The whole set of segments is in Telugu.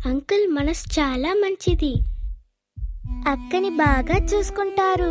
అంకుల్ మనసు చాలా మంచిది అక్కని బాగా చూసుకుంటారు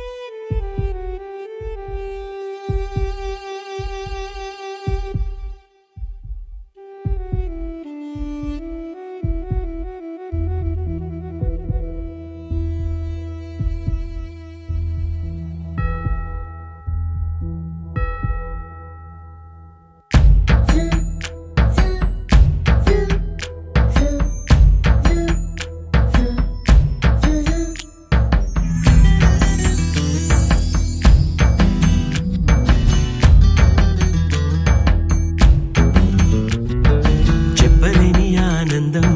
చెప్పలేని ఆనందం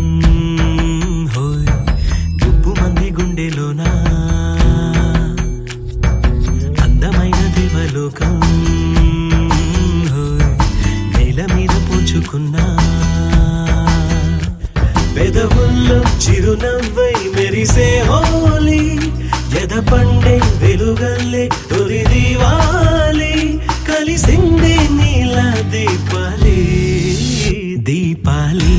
హోయ్ గుప్పు మంది గుండెలోనా అందమైన దేవలోకం హోయ్ నేల మీద పోచుకున్నా పెదవుల్లో చిరునవ్వై మెరిసే హోలీ ఎద పండే వెలుగల్లే తొలి దీవాలి కలిసిందే నీల దీపాలి దీపాలి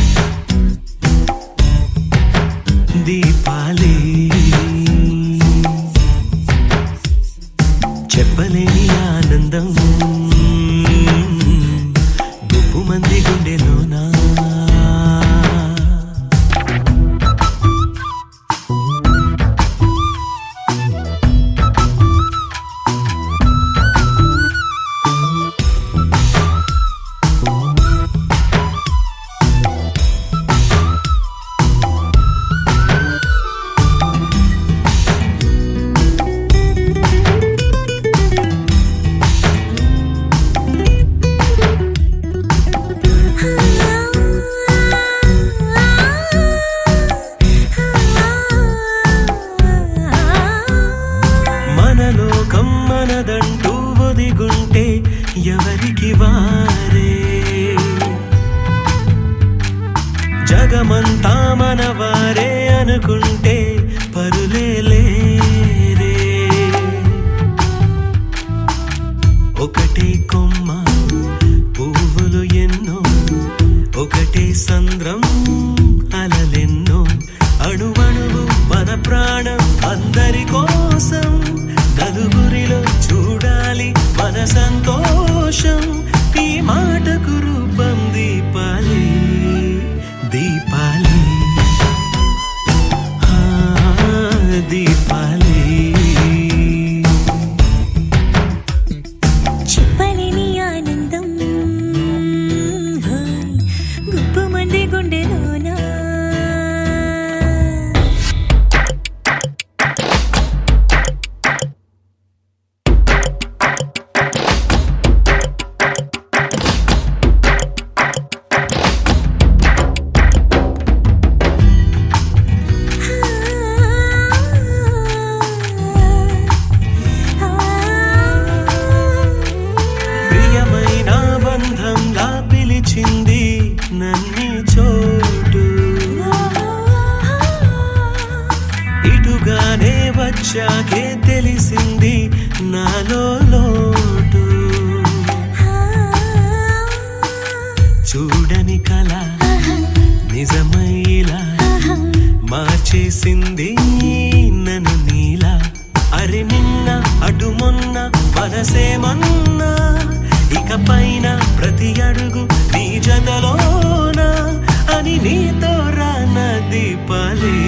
దీపాలి చెప్పలేని ఆనందం గుప్పు మంది గుండెలోనా మన లోకం మనదంటూ ఒదిగుంటే ఎవరికి వారే జగమంతా మనవారే అనుకుంటే పరులే లేరే ఒకటే కొమ్మ పువ్వులు ఎన్నో ఒకటే సంద్రం అలలెన్నో అణువణువు మన ప్రాణం అందరి కోసం నలుగురిలో చూడాలి మన సంతోషం ఈ మాటకు రూపం దీపాలి దీపాలి ఆ, దీపాలి చెప్పలేని ఆనందం హాయ్ గుప్పు మంది గుండెలోనా ప్రియమైన బంధంలా పిలిచింది నన్ని చోటు ఇటుగానే వచ్చాకే తెలిసింది నాలో లోటు చూడని కళ నిజమైలా మార్చేసింది నన్ను నీలా అరే నిన్న అటు మొన్న మనసేమన్నా ఇక పైన ప్రతి అడుగు నీ జతలోనా అని నీతో రాన దీపాలి